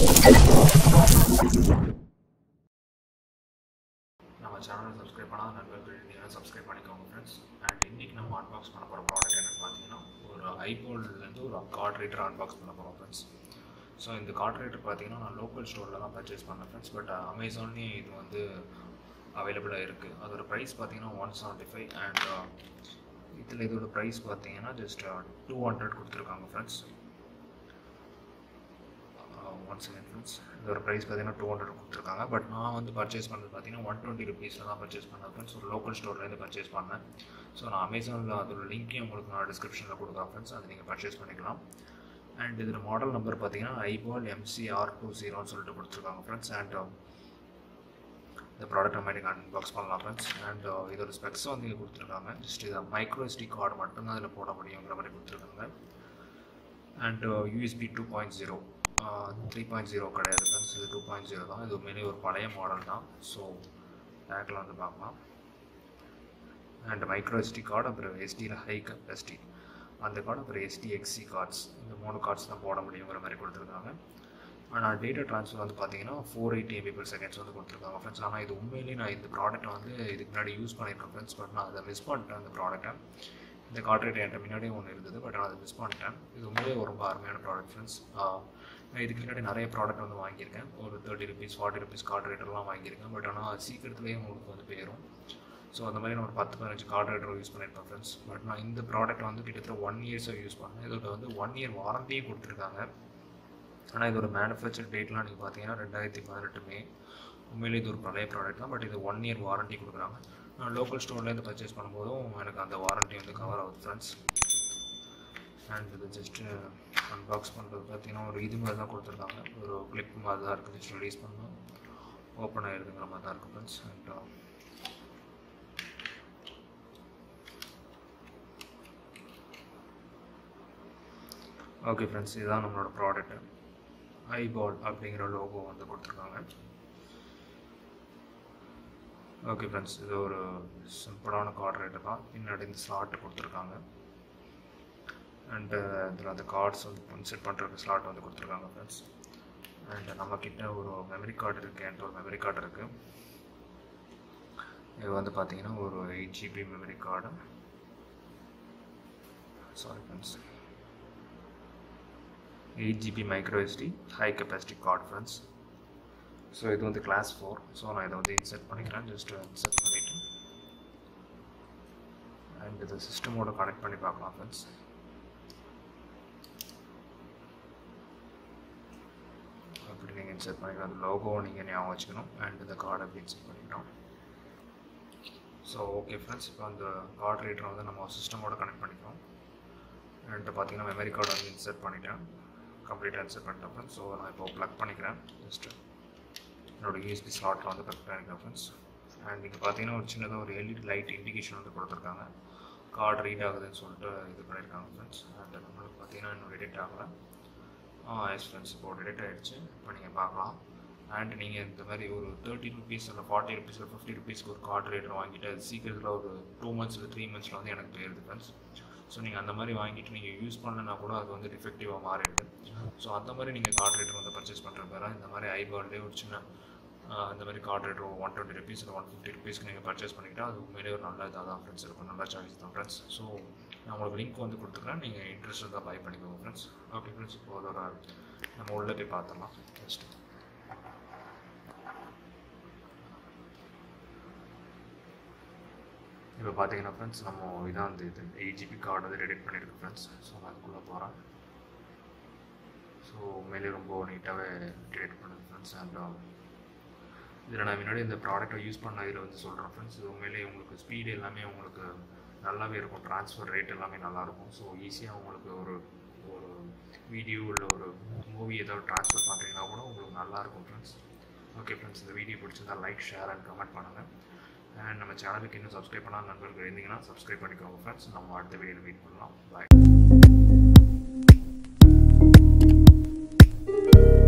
நம்ம சேனலை சப்ஸ்கிரைப் பண்ணாத நண்பர்கள் இருந்தீங்கன்னா சப்ஸ்கிரைப் பண்ணிக்கோங்க ஃப்ரெண்ட்ஸ் அண்ட் இன்றைக்கி நம்ம அன்பாக்ஸ் பண்ண போகிற ப்ராடக்ட் என்னென்னு பார்த்தீங்கன்னா ஒரு ஐபோல்லேருந்து ஒரு கார்ட் ரீடர் அன்பாக்ஸ் பண்ண போகிறோம் ஃப்ரெண்ட்ஸ் ஸோ இந்த கார்ட் ரீடர் பார்த்தீங்கன்னா நான் லோக்கல் ஸ்டோரில் தான் பர்ச்சேஸ் பண்ணேன் ஃப்ரெண்ட்ஸ் பட் அமேசான்லேயும் இது வந்து அவைலபிளாக இருக்குது அதோட ப்ரைஸ் பார்த்தீங்கன்னா ஒன் செவன்ட்டி ஃபைவ் அண்ட் இதில் இதோட ப்ரைஸ் பார்த்தீங்கன்னா ஜஸ்ட் டூ ஹண்ட்ரட் கொடுத்துருக்காங்க ஃப்ரெண்ட்ஸ் ஒன் செகண்ட் ஃப்ரெண்ட்ஸ் இதோட ப்ரைஸ் பார்த்தீங்கன்னா டூ ஹண்ட்ரட் கொடுத்துருக்காங்க பட் நான் வந்து பர்ச்சேஸ் பண்ணது பார்த்தீங்கன்னா ஒன் டுவெண்ட்டி ருபீஸில் தான் பர்ச்சேஸ் பண்ணேன் ஃப்ரெண்ட்ஸ் ஒரு லோக்கல் ஸ்டோர்லேருந்து பர்ச்சேஸ் பண்ணேன் ஸோ நான் அமேசானில் அதோட லிங்க்கையும் உங்களுக்கு நான் டிஸ்கிரிப்ஷனில் கொடுக்குறேன் ஃப்ரெண்ட்ஸ் அதை நீங்கள் பர்ச்சேஸ் பண்ணிக்கலாம் அண்ட் இதில் மாடல் நம்பர் பார்த்தீங்கன்னா ஐபால் எம்சிஆர் டூ ஜீரோன்னு சொல்லிட்டு கொடுத்துருக்காங்க ஃப்ரெண்ட்ஸ் அண்ட் இந்த ப்ராடக்ட் நம்ம நீங்கள் அன்பாக்ஸ் பண்ணலாம் ஃப்ரெண்ட்ஸ் அண்ட் இதோட ஸ்பெக்ஸ் வந்து இங்கே கொடுத்துருக்காங்க ஜஸ்ட் இதை மைக்ரோ எஸ்டி கார்டு மட்டும்தான் இதில் போட முடியுங்கிற மாதிரி கொடுத்துருக்காங்க and USB two point zero three point zero கிடையாது ஃப்ரெண்ட்ஸ் இது டூ பாயிண்ட் ஜீரோ தான் இது உண்மையிலேயே ஒரு பழைய மாடல் தான் ஸோ பேக்கில் வந்து பார்க்கலாம் அண்ட் மைக்ரோ எஸ்டி கார்டு அப்புறம் எஸ்டியில் ஹை எஸ்டி அந்த கார்டு அப்புறம் எஸ்டி எக்ஸி கார்ட்ஸ் இந்த மூணு கார்ட்ஸ் தான் போட முடியுங்கிற மாதிரி கொடுத்துருக்காங்க ஆனால் டேட்டா ட்ரான்ஸ்ஃபர் வந்து பார்த்தீங்கன்னா four eighty MB per seconds வந்து கொடுத்துருக்காங்க ஃப்ரெண்ட்ஸ் ஆனால் இது உண்மையிலேயே நான் இந்த ப்ராடக்ட்டை வந்து இதுக்கு முன்னாடி யூஸ் பண்ணியிருக்கேன் ஃப்ரெண்ட்ஸ் பட் நான் அதை மிஸ் பண்ணிட்டேன் அந்த ப்ராடக்ட்டை இந்த கார்ட்ரேட் என்கிட்ட முன்னாடியே ஒன்று இருந்தது பட் நான் அதை மிஸ் பண்ணிட்டேன் இது உண்மையிலேயே ஒரு ரொம்ப அருமையான ப்ராடக்ட் ஃப்ரெண்ட்ஸ் நான் இதுக்கு முன்னாடி நிறைய ப்ராடக்ட் வந்து வாங்கியிருக்கேன் ஒரு thirty rupees forty rupees card ரேட்டர்லாம் வாங்கியிருக்கேன் பட் ஆனால் அது சீக்கிரத்துலேயே உங்களுக்கு வந்து போயிடும் ஸோ அந்த மாதிரி நான் ஒரு பத்து பதினஞ்சு கார்ட் ரேட்டர் யூஸ் பண்ணியிருப்பேன் ஃப்ரெண்ட்ஸ் பட் நான் இந்த ப்ராடக்ட் வந்து கிட்டத்தட்ட ஒன் இயர்ஸாக யூஸ் பண்ணேன் இதோட வந்து ஒன் இயர் வாரண்டியும் கொடுத்துருக்காங்க ஆனால் இதோட மேனுஃபேக்சர் டேட்லாம் நீங்கள் பார்த்தீங்கன்னா ரெண்டாயிரத்தி பதினெட்டு மே உண்மையிலே இது ஒரு பழைய ப்ராடக்ட் தான் பட் இது ஒன் இயர் வாரண்டி கொடுக்குறாங்க நான் லோக்கல் ஸ்டோர்லேருந்து பர்ச்சேஸ் பண்ணும்போதும் எனக்கு அந்த வாரண்டி வந்து கவர் ஆகுது ஃப்ரெண்ட்ஸ் அண்ட் இது ஜஸ்ட்டு அன்பாக்ஸ் பண்ணுறது பார்த்தீங்கன்னா ஒரு இது மாதிரி தான் கொடுத்துருக்காங்க ஒரு கிளிப் மாதிரி தான் இருக்குது ஜஸ்ட் ரிலீஸ் பண்ணணும் ஓப்பன் ஆகிருக்குங்கிற மாதிரி தான் இருக்குது ஃப்ரெண்ட்ஸ் அண்ட் ஓகே ஃப்ரெண்ட்ஸ் இதுதான் நம்மளோட ப்ராடக்ட்டு ஐபால் அப்படிங்கிற லோகோ வந்து கொடுத்துருக்காங்க ஓகே ஃப்ரெண்ட்ஸ் இது ஒரு சிம்பிளான கார்ட் ரேட்டு தான் பின்னாடி இந்த ஸ்லாட் கொடுத்துருக்காங்க அண்டு இதில் அந்த கார்ட்ஸ் வந்து இன்செட் பண்ணுறதுக்கு ஸ்லாட் வந்து கொடுத்துருக்காங்க ஃப்ரெண்ட்ஸ் அண்ட் நம்மக்கிட்ட ஒரு மெமரி கார்டு இருக்குது என்கிட்ட ஒரு மெமரி கார்டு இருக்குது இது வந்து பார்த்தீங்கன்னா ஒரு eight GB memory card sorry friends eight GB micro SD high capacity card friends so இது வந்து கிளாஸ் ஃபோர் ஸோ நான் இதை வந்து இன்செர்ட் பண்ணிக்கிறேன் ஜஸ்ட் இன்செர்ட் பண்ணிவிட்டு அண்ட் இது சிஸ்டமோட கனெக்ட் பண்ணி பார்க்கலாம் ஃப்ரெண்ட்ஸ் அப்படி நீங்கள் இன்செர்ட் பண்ணிக்கலாம் அந்த லோகோ நீங்கள் ஞாபகம் வச்சுக்கணும் அண்ட் இந்த கார்டை அப்படி இன்செர்ட் பண்ணிக்கலாம் ஸோ ஓகே ஃப்ரெண்ட்ஸ் இப்போ அந்த கார்டு ரீடரை வந்து நம்ம சிஸ்டமோட கனெக்ட் பண்ணிக்கிறோம் அண்ட் பார்த்தீங்கன்னா மெமரி கார்டு வந்து இன்செர்ட் பண்ணிட்டேன் கம்ப்ளீட்டாக இன்செர்ட் பண்ணிட்டேன் ஃப்ரெண்ட்ஸ் ஸோ நான் இப்போ ப்ளக் பண்ணிக்கிறேன் ஜஸ்ட்டு என்னோடய யூஎஸ்பி ஸ்லாட்டில் வந்து ப்ளக் பண்ணிக்கிறேன் ஃப்ரெண்ட்ஸ் அண்ட் இங்கே பார்த்தீங்கன்னா ஒரு சின்னதாக ஒரு எல்இடி லைட் இண்டிகேஷன் வந்து கொடுத்துருக்காங்க கார்டு ரீட் ஆகுதுன்னு சொல்லிட்டு இது பண்ணியிருக்காங்க ஃப்ரெண்ட்ஸ் அண்ட் நம்மளுக்கு பார்த்தீங்கன்னா இன்னும் எடிட் ஆகலை ஆ எஸ் ஃப்ரெண்ட்ஸ் இப்போ எடிட் ஆகிடுச்சு இப்போ நீங்கள் பார்க்கலாம் அண்ட் நீங்கள் இந்த மாதிரி ஒரு தேர்ட்டி ருபீஸ் இல்லை ஃபார்ட்டி ருபீஸ் இல்லை ஃபிஃப்டி ருபீஸ்க்கு ஒரு கார்டு ரேட்டர் வாங்கிட்டு அது சீக்கிரத்தில் ஒரு டூ மந்த்ஸ் இல்லை த்ரீ மந்த்ஸில் வந்து எனக்கு போயிருது ஃப்ரெண்ட்ஸ் ஸோ நீங்கள் அந்த மாதிரி வாங்கிட்டு நீங்கள் யூஸ் பண்ணலனா கூட அது வந்து டிஃபெக்டிவாக மாறிடுது ஸோ அந்த மாதிரி நீங்கள் கார்டு ரேட்டர் வந்து பர்ச்சேஸ் பண்ணுற பேரா இந்த மாதிரி ஐபால்லே ஒரு சின்ன இந்த மாதிரி card reader one twenty rupees இல்லை ஒன் ஃபிஃப்டி ருபீஸ்க்கு நீங்கள் பர்ச்சேஸ் பண்ணிக்கிட்டால் அது உண்மையிலே ஒரு நல்ல இதாக தான் ஃப்ரெண்ட்ஸ் இருக்கும் நல்ல சாய்ஸ் தான் ஃப்ரெண்ட்ஸ் ஸோ நான் உங்களுக்கு லிங்க் வந்து கொடுத்துக்கிறேன் நீங்கள் இன்ட்ரெஸ்ட் இருந்தால் பை பண்ணிக்கோங்க ஃப்ரெண்ட்ஸ் ஓகே ஃப்ரெண்ட்ஸ் இப்போ அதோட நம்ம உள்ளே போய் பார்த்துடலாம் ஜஸ்ட் இப்போ பார்த்தீங்கன்னா ஃப்ரெண்ட்ஸ் நம்ம இதான் வந்து இது எயிட் ஜிபி கார்டு வந்து ரெடிட் பண்ணியிருக்கு ஃப்ரெண்ட்ஸ் ஸோ நான் அதுக்குள்ளே போகிறேன் ஸோ உண்மையிலே ரொம்ப நீட்டாகவே கிரியேட் பண்ணுது ஃப்ரெண்ட்ஸ் அண்ட் இதில் நான் முன்னாடி இந்த ப்ராடக்ட்டை யூஸ் பண்ண இதில் வந்து சொல்கிறேன் ஃப்ரெண்ட்ஸ் இது உண்மையிலே உங்களுக்கு ஸ்பீடு எல்லாமே உங்களுக்கு நல்லாவே இருக்கும் ட்ரான்ஸ்ஃபர் ரேட் எல்லாமே நல்லாயிருக்கும் ஸோ ஈஸியாக உங்களுக்கு ஒரு ஒரு வீடியோ இல்லை ஒரு மூவி ஏதாவது ட்ரான்ஸ்ஃபர் பண்ணுறீங்கன்னா கூட உங்களுக்கு நல்லாயிருக்கும் ஃப்ரெண்ட்ஸ் ஓகே ஃப்ரெண்ட்ஸ் இந்த வீடியோ பிடிச்சிருந்தா லைக் ஷேர் அண்ட் கமெண்ட் பண்ணுங்கள் அண்ட் நம்ம சேனலுக்கு இன்னும் சப்ஸ்கிரைப் பண்ணால் நண்பர்கள் இருந்தீங்கன்னா சப்ஸ்கிரைப் பண்ணிக்கோங்க ஃப்ரெண்ட்ஸ் நம்ம அடுத்த வீடியோவில் மீட் பண்ணலாம் பாய்